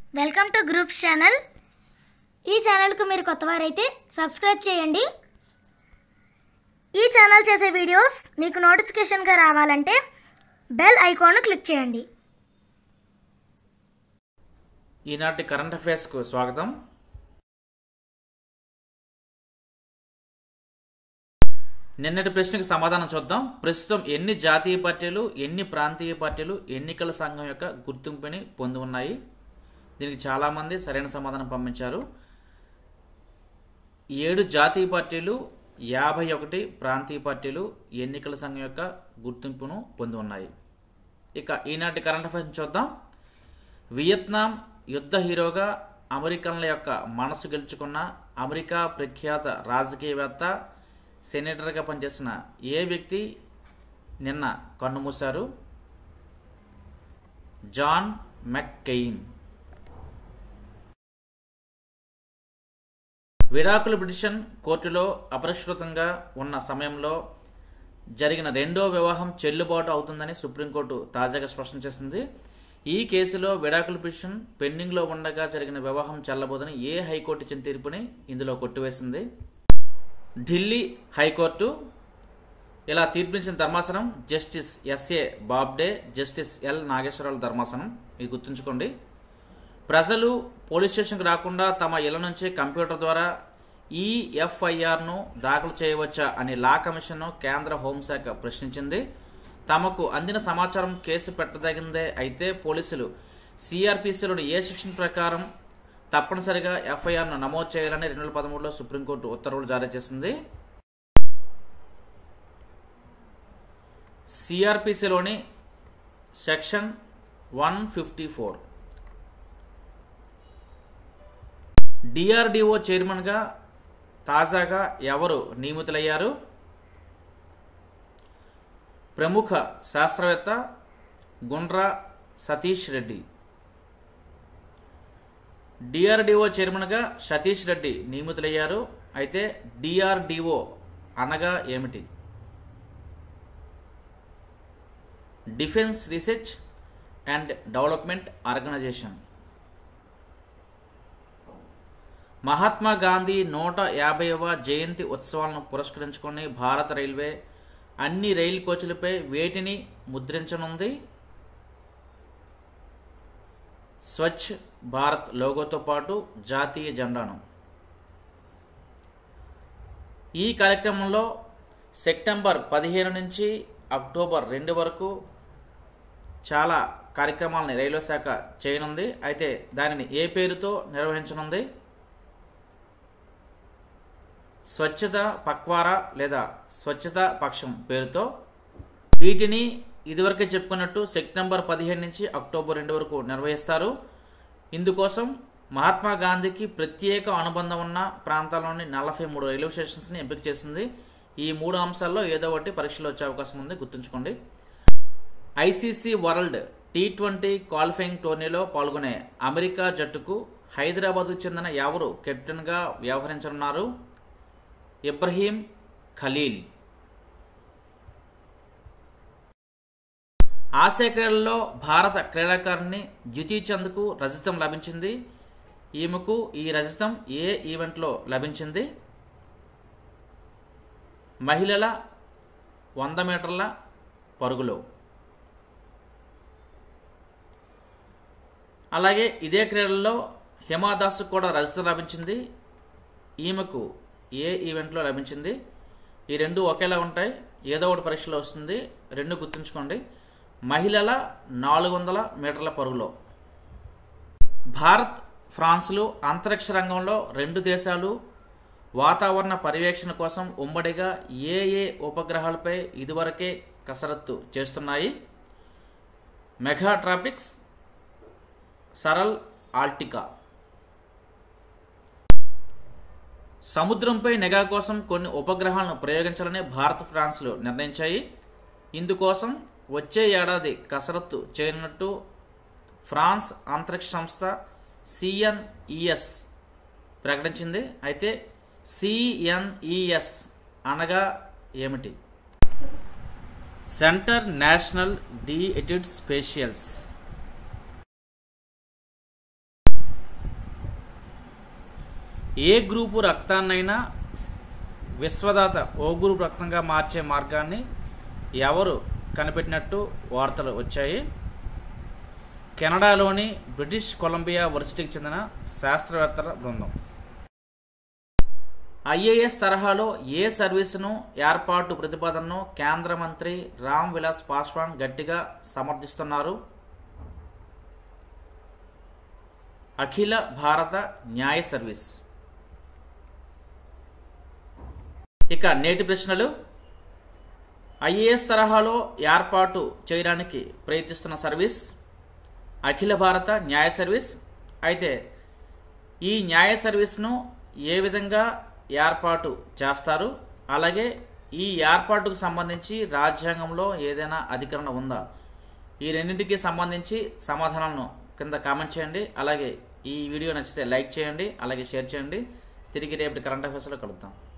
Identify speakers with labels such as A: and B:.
A: welcome to groups channel ఈ ఛానల్కు మీరు కొత్తవారైతే సబ్స్క్రైబ్ చేయండి ఈ ఛానల్ చేసే వీడియోస్ మీకు నోటిఫికేషన్గా రావాలంటే బెల్ ఐకాన్ను క్లిక్ చేయండి
B: ఈనాటి కరెంట్ అఫైర్స్కు స్వాగతం నిన్నటి ప్రశ్నకు సమాధానం చూద్దాం ప్రస్తుతం ఎన్ని జాతీయ పార్టీలు ఎన్ని ప్రాంతీయ పార్టీలు ఎన్నికల సంఘం యొక్క గుర్తింపుని పొంది ఉన్నాయి దీనికి చాలామంది సరైన సమాధానం పంపించారు ఏడు జాతీయ పార్టీలు యాభై ఒకటి ప్రాంతీయ పార్టీలు ఎన్నికల సంఘం యొక్క గుర్తింపును పొంది ఉన్నాయి ఇక ఈనాటి కరెంట్ అఫైర్స్ చూద్దాం వియత్నాం యుద్ధ హీరోగా అమెరికన్ల యొక్క మనసు గెలుచుకున్న అమెరికా ప్రఖ్యాత రాజకీయవేత్త సెనేటర్గా పనిచేసిన ఏ వ్యక్తి నిన్న కన్నుమూశారు జాన్ మెక్కెయిన్ విడాకుల పిటిషన్ కోర్టులో అపరిష్కృతంగా ఉన్న సమయంలో జరిగిన రెండో వివాహం చెల్లుబాటు అవుతుందని సుప్రీంకోర్టు తాజాగా స్పష్టం చేసింది ఈ కేసులో విడాకుల పిటిషన్ పెండింగ్లో ఉండగా జరిగిన వివాహం చెల్లబోదని ఏ హైకోర్టు ఇచ్చిన తీర్పుని ఇందులో కొట్టివేసింది ఢిల్లీ హైకోర్టు ఇలా తీర్పిచ్చిన ధర్మాసనం justice S A Bobde justice L Nageswara Rao ధర్మాసనం ఇది గుర్తుంచుకోండి ప్రజలు పోలీస్ స్టేషన్కి రాకుండా తమ ఇళ్ల నుంచి కంప్యూటర్ ద్వారా ఈ ఎఫ్ఐఆర్ను దాఖలు చేయవచ్చా అని లా కమిషన్ను కేంద్ర హోంశాఖ ప్రశ్నించింది తమకు అందిన సమాచారం కేసు పెట్టదగిందే అయితే పోలీసులు సిఆర్పిసిలోని ఏ సెక్షన్ ప్రకారం తప్పనిసరిగా ఎఫ్ఐఆర్ను నమోదు చేయాలని రెండు వేల పదమూడులో సుప్రీంకోర్టు ఉత్తర్వులు జారీ చేసింది సిఆర్పిసిలోని section one fifty four DRDO చైర్మన్గా తాజాగా ఎవరు నియమితులయ్యారు ప్రముఖ శాస్త్రవేత్త గుండ్రా సతీష్ రెడ్డి డిఆర్డిఓ చైర్మన్గా సతీష్ రెడ్డి నియమితులయ్యారు అయితే డిఆర్డిఓ అనగా ఏమిటి defence research and development organisation Mahatma Gandhi నూట యాభైవ జయంతి ఉత్సవాలను పురస్కరించుకొని భారత రైల్వే అన్ని రైలు కోచ్లపై వేటిని ముద్రించనుంది స్వచ్ఛ భారత్ లోగోతో పాటు జాతీయ జెండాను ఈ కార్యక్రమంలో సెప్టెంబర్ పదిహేను నుంచి అక్టోబర్ రెండు వరకు చాలా కార్యక్రమాలని రైల్వే శాఖ చేయనుంది అయితే దానిని ఏ పేరుతో నిర్వహించనుంది స్వచ్ఛత పక్వారా లేదా స్వచ్ఛత పక్షం పేరుతో వీటిని ఇదివరకే చెప్పుకున్నట్టు సెప్టెంబర్ పదిహేను నుంచి అక్టోబర్ రెండు వరకు నిర్వహిస్తారు ఇందుకోసం మహాత్మా గాంధీకి ప్రత్యేక అనుబంధం ఉన్న ప్రాంతాల్లోని నలభై మూడు రైల్వే స్టేషన్స్ని ఎంపిక చేసింది ఈ మూడు అంశాల్లో ఏదో ఒకటి పరీక్షలో వచ్చే అవకాశం ఉంది గుర్తుంచుకోండి ICC world T twenty qualifying టోర్నీలో పాల్గొనే అమెరికా జట్టుకు హైదరాబాద్కు చెందిన ఎవరు కెప్టెన్గా వ్యవహరించనున్నారు ఇబ్రహీం ఖలీల్ ఆసియా క్రీడల్లో భారత క్రీడాకారిణి జ్యుతి చంద్కు రజతం లభించింది ఈమెకు ఈ రజతం ఏ ఈవెంట్లో లభించింది మహిళల వంద మీటర్ల పరుగులో అలాగే ఇదే క్రీడల్లో హిమాదాస్ కూడా రజతం లభించింది ఈమెకు ఏ ఈవెంట్లో లభించింది ఈ రెండు ఒకేలా ఉంటాయి ఏదో ఒకటి పరీక్షలో వస్తుంది రెండు గుర్తుంచుకోండి మహిళల నాలుగు వందల మీటర్ల పరుగులో భారత్ ఫ్రాన్స్లు అంతరిక్ష రంగంలో రెండు దేశాలు వాతావరణ పర్యవేక్షణ కోసం ఉమ్మడిగా ఏ ఏ ఉపగ్రహాలపై ఇదివరకే కసరత్తు చేస్తున్నాయి మెగాట్రాపిక్స్ సరల్ ఆల్టికా సముద్రంపై నిఘా కోసం కొన్ని ఉపగ్రహాలను ప్రయోగించాలని భారత్ ఫ్రాన్స్లు నిర్ణయించాయి ఇందుకోసం వచ్చే ఏడాది కసరత్తు చేయనున్నట్టు ఫ్రాన్స్ అంతరిక్ష సంస్థ సిఎన్ఈఎస్ ప్రకటించింది అయితే సిఎన్ఈఎస్ అనగా ఏమిటి centre national d etudes spatiales A group రక్తాన్నైనా విశ్వదాత ఓ గ్రూప్ రక్తంగా మార్చే మార్గాన్ని ఎవరు కనిపెట్టినట్టు వార్తలు వచ్చాయి కెనడాలోని బ్రిటిష్ కొలంబియా వర్సిటీకి చెందిన శాస్త్రవేత్తల బృందం ఐఏఎస్ తరహాలో ఏ సర్వీసును ఏర్పాటు ప్రతిపాదనను కేంద్ర మంత్రి రామ్ విలాస్ పాస్వాన్ గట్టిగా సమర్థిస్తున్నారు అఖిల భారత న్యాయ సర్వీస్ ఇక నేటి ప్రశ్నలు ఐఏఎస్ తరహాలో ఏర్పాటు చేయడానికి ప్రయత్నిస్తున్న సర్వీస్ అఖిల భారత న్యాయ సర్వీస్ అయితే ఈ న్యాయ సర్వీస్ను ఏ విధంగా ఏర్పాటు చేస్తారు అలాగే ఈ ఏర్పాటుకు సంబంధించి రాజ్యాంగంలో ఏదైనా అధికరణ ఉందా ఈ రెండింటికి సంబంధించి సమాధానాలను కింద కామెంట్ చేయండి అలాగే ఈ వీడియో నచ్చితే లైక్ చేయండి అలాగే షేర్ చేయండి తిరిగి రేపటి కరెంట్ అఫైర్స్లో కలుద్దాం